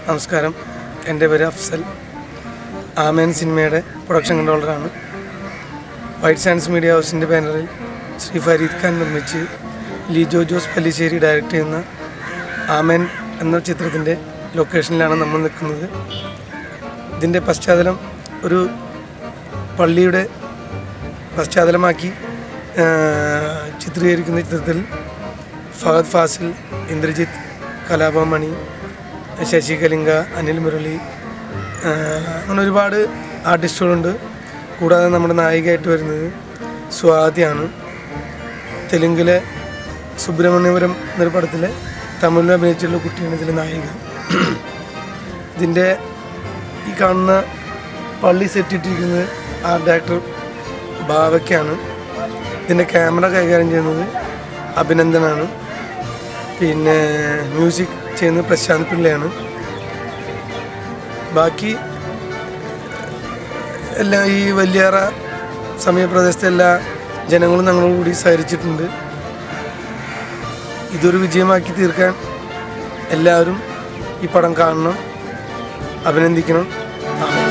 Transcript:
നമസ്കാരം എൻ്റെ പേര് അഫ്സൽ ആമേൻ സിനിമയുടെ പ്രൊഡക്ഷൻ കൺട്രോളറാണ് വൈറ്റ് സാൻസ് മീഡിയ ഹൗസിൻ്റെ ബാനറിൽ ശ്രീ ഫരീദ് ഖാൻ നിർമ്മിച്ച് ലിജോ ജോസ് പല്ലിശ്ശേരി ഡയറക്റ്റ് ചെയ്യുന്ന ആമേൻ എന്ന ചിത്രത്തിൻ്റെ ലൊക്കേഷനിലാണ് നമ്മൾ നിൽക്കുന്നത് ഇതിൻ്റെ പശ്ചാത്തലം ഒരു പള്ളിയുടെ പശ്ചാത്തലമാക്കി ആ, ചിത്രീകരിക്കുന്ന ചിത്രത്തിൽ ഫഹദ് ഫാസിൽ ഇന്ദ്രജിത്ത് കലാഭമണി ശശി കലിംഗ അനിൽ മുരളി ആ, അങ്ങനെ ഒരുപാട് ആർട്ടിസ്റ്റുകളുണ്ട് കൂടാതെ നമ്മുടെ നായികയായിട്ട് വരുന്നത് സ്വാതിയാണ് തെലുങ്കിലെ സുബ്രഹ്മണ്യപുരം എന്നൊരു പടത്തിലെ തമിഴിൽ അഭിനയിച്ചുള്ള കുട്ടിയാണ് ഇതിലെ നായിക ഇതിൻ്റെ ഈ കാണുന്ന പള്ളി സെറ്റിട്ടിരിക്കുന്നത് ആർട്ട് ഡയറക്ടർ ഭാവയ്ക്കാണ് ഇതിൻ്റെ ക്യാമറ കൈകാര്യം ചെയ്യുന്നത് അഭിനന്ദനാണ് പിന്നെ മ്യൂസിക് ചെയ്യുന്നത് പ്രശാന്ത് പിള്ളയാണ് ബാക്കി എല്ലാ ഈ വലിയാറ സമയപ്രദേശത്തെ എല്ലാ ജനങ്ങളും ഞങ്ങളോട് കൂടി സഹകരിച്ചിട്ടുണ്ട് ഇതൊരു വിജയമാക്കി തീർക്കാൻ എല്ലാവരും ഈ പടം കാണണം അഭിനന്ദിക്കണം ആമേൻ